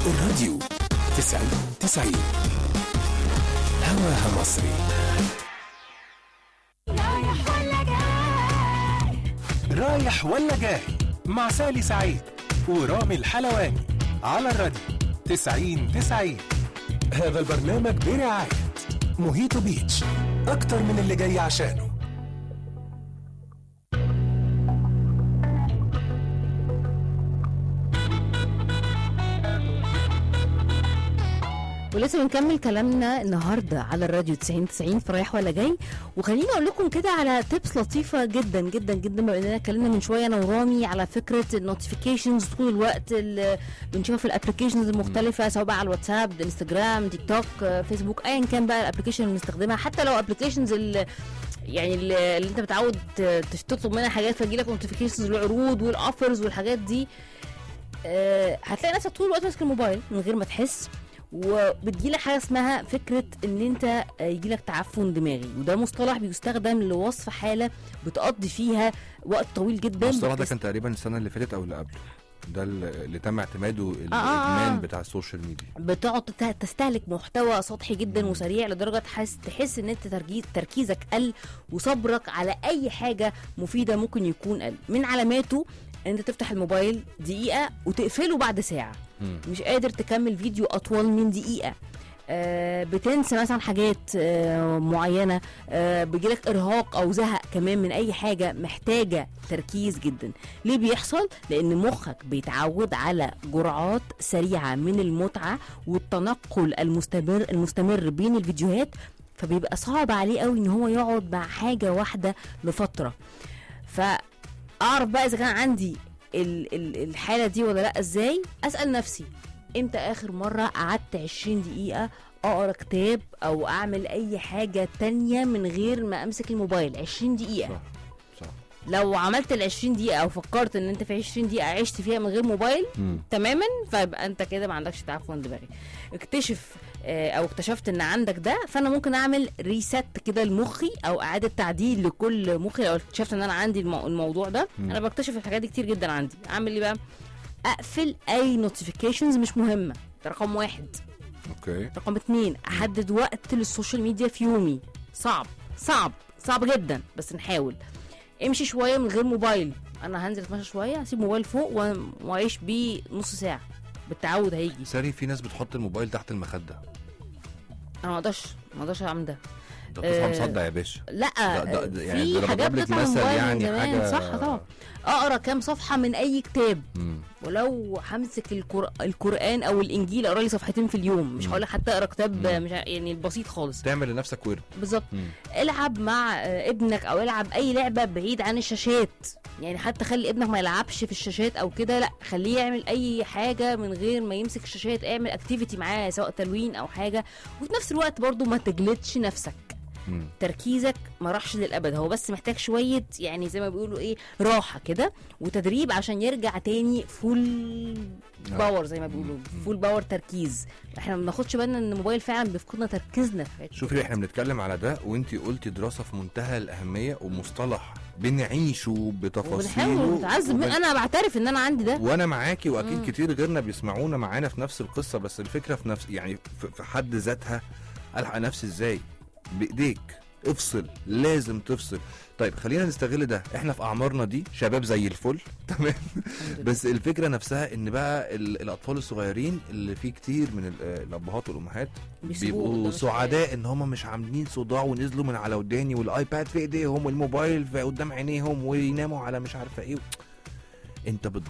الراديو تسعين تسعين هواها مصري رايح ولا جاي مع سالي سعيد ورامي الحلواني على الراديو تسعين تسعين هذا البرنامج برعاية موهيتو بيتش أكتر من اللي جاي عشانه ولسه بنكمل كلامنا النهارده على الراديو 90 90 في رايح ولا جاي وخليني اقول لكم كده على تيبس لطيفه جدا جدا جدا بما اننا اتكلمنا من شويه انا ورامي على فكره النوتيفيكيشنز طول الوقت اللي بنشوفها في الابلكيشنز المختلفه سواء بقى على الواتساب انستجرام تيك توك آه، فيسبوك ايا كان بقى الابلكيشن اللي بنستخدمها حتى لو ابلكيشنز اللي يعني اللي اللي انت متعود ت- تطلب منها حاجات فيجي لك نوتيفيكيشنز العروض والاوفرز والحاجات دي آه، هتلاقي نفسك طول الوقت ماسك الموبايل من غير ما تحس وبتجيلك حاجه اسمها فكره ان انت يجيلك تعفن دماغي وده مصطلح بيستخدم لوصف حاله بتقضي فيها وقت طويل جدا المصطلح ده بتست- كان تقريبا السنه اللي فاتت او اللي قبله ده اللي تم اعتماده آه، الادمان آه. بتاع السوشيال ميديا بتقعد تت- تستهلك محتوى سطحي جدا وسريع لدرجه تحس تحس ان انت تركيز تركيزك قل وصبرك على اي حاجه مفيده ممكن يكون قل من علاماته ان انت تفتح الموبايل دقيقه وتقفله بعد ساعه مم. مش قادر تكمل فيديو اطول من دقيقه آه بتنسى مثلا حاجات آه معينه آه بيجيلك ارهاق او زهق كمان من اي حاجه محتاجه تركيز جدا ليه بيحصل لان مخك بيتعود على جرعات سريعه من المتعه والتنقل المستمر المستمر بين الفيديوهات فبيبقى صعب عليه قوي ان هو يقعد مع حاجه واحده لفتره فاعرف بقى اذا كان عندي ال- ال- الحاله دي ولا لا ازاي اسال نفسي امتى اخر مره قعدت 20 دقيقه اقرا كتاب او اعمل اي حاجه تانية من غير ما امسك الموبايل 20 دقيقه صح صح لو عملت ال 20 دقيقه او فكرت ان انت في 20 دقيقه عشت فيها من غير موبايل مم. تماما فيبقى انت كده ما عندكش تعفن دماغي اكتشف آه، او اكتشفت ان عندك ده فانا ممكن اعمل ريست كده لمخي او اعاده تعديل لكل مخي لو اكتشفت ان انا عندي المو... الموضوع ده مم. انا بكتشف الحاجات دي كتير جدا عندي اعمل ايه بقى اقفل اي نوتيفيكيشنز مش مهمه ده رقم واحد اوكي رقم اتنين احدد وقت للسوشيال ميديا في يومي صعب صعب صعب جدا بس نحاول امشي شويه من غير موبايل انا هنزل اتمشى شويه هسيب موبايل فوق و- واعيش بيه نص ساعه بالتعود هيجي ساري في ناس بتحط الموبايل تحت المخده انا ما اقدرش ما اقدرش اعمل ده ده تصحى آه، مصدع يا باشا لا ده- ده- ده- يعني ده في أنا حاجات بضرب لك بتطلع من مثل الموبايل يعني من زمان حاجة- صح طبعا اقرا كام صفحه من اي كتاب مم. ولو همسك القر... القران او الانجيل اقرا لي صفحتين في اليوم مش مم. هقول لك حتى اقرا كتاب مم. مش ع- يعني البسيط خالص تعمل لنفسك ورد بالظبط مم. العب مع آه، ابنك او العب اي لعبه بعيد عن الشاشات يعني حتى خلي ابنك ما يلعبش في الشاشات او كده لا خليه يعمل اي حاجه من غير ما يمسك الشاشات اعمل اكتيفيتي معاه سواء تلوين او حاجه وفي نفس الوقت برضو ما تجلدش نفسك مم. تركيزك ما راحش للابد هو بس محتاج شويه يعني زي ما بيقولوا ايه راحه كده وتدريب عشان يرجع تاني فول باور زي ما بيقولوا فول باور تركيز احنا ما بناخدش بالنا ان الموبايل فعلا بيفقدنا تركيزنا في حاجات شوفي احنا بنتكلم على ده وانتي قلتي دراسه في منتهى الاهميه ومصطلح بنعيشه بتفاصيله وبنحاول نتعذب وبن- انا بعترف ان انا عندي ده وانا معاكي واكيد مم. كتير غيرنا بيسمعونا معانا في نفس القصه بس الفكره في نفس يعني في في حد ذاتها الحق نفسي ازاي بايديك افصل لازم تفصل طيب خلينا نستغل ده احنا في اعمارنا دي شباب زي الفل تمام الحمد لله. بس الفكره نفسها ان بقى ال- الاطفال الصغيرين اللي في كتير من ال- الابهات والامهات بيسيبوه بيبقوا قدام سعداء ان هم مش عاملين صداع ونزلوا من على وداني والايباد في ايديهم والموبايل في قدام عينيهم ويناموا على مش عارفه ايه انت بت